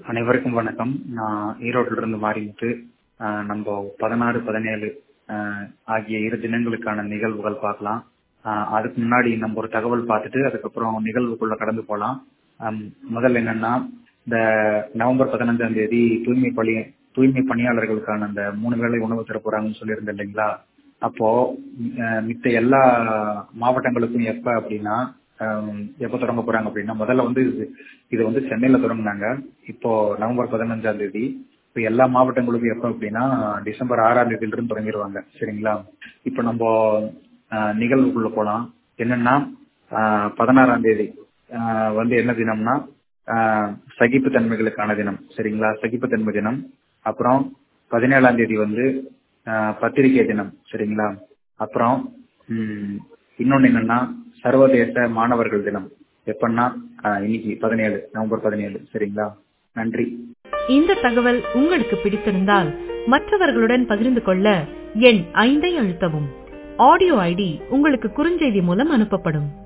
அனைவருக்கும் வணக்கம் நான் ஈரோட்டில இருந்து மாரிமுத்து ஆஹ் நம்ம பதினாறு பதினேழு ஆஹ் ஆகிய இரு தினங்களுக்கான நிகழ்வுகள் பார்க்கலாம் ஆஹ் அதுக்கு முன்னாடி நம்ம ஒரு தகவல் பார்த்துட்டு அதுக்கப்புறம் நிகழ்வுக்குள்ள கடந்து போகலாம் ஆம், முதல்ல என்னன்னா இந்த நவம்பர் பதினஞ்சாம் தேதி தூய்மை பணி தூய்மை பணியாளர்களுக்கான அந்த மூணு வேளை உணவு தர போறாங்கன்னு சொல்லியிருந்தேன் இல்லைங்களா அப்போ ஆஹ் மித்த எல்லா மாவட்டங்களுக்கும் எப்ப அப்படின்னா ஆஹ் எப்ப தொடங்க போறாங்க அப்படின்னா முதல்ல வந்து இது இது வந்து சென்னையில தொடங்குனாங்க இப்போ நவம்பர் பதினஞ்சாம் தேதி இப்போ எல்லா மாவட்டங்களுக்கும் எப்போ அப்படின்னா டிசம்பர் ஆறாம் தேதியில இருந்து தொடங்கிடுவாங்க சரிங்களா இப்போ நம்ம ஆஹ் நிகழ்வுக்குள்ள போலாம் என்னன்னா ஆஹ் பதினாறாம் தேதி ஆஹ் வந்து என்ன தினம்னா ஆஹ் சகிப்புத்தன்மைகளுக்கான தினம் சரிங்களா சகிப்புத்தன்மை தினம் அப்புறம் பதினேழாம் தேதி வந்து ஆஹ் பத்திரிகை தினம் சரிங்களா அப்புறம் ம், இன்னொன்னு என்னன்னா சர்வதேச மாணவர்கள் தினம் எப்பன்னா ஆஹ் இன்னைக்கு பதினேழு நவம்பர் பதினேழு சரிங்களா நன்றி இந்த தகவல் உங்களுக்கு பிடித்திருந்தால் மற்றவர்களுடன் பகிர்ந்து கொள்ள எண் ஐந்தை அழுத்தவும் ஆடியோ ஐடி உங்களுக்கு குறுஞ்செய்தி மூலம் அனுப்பப்படும்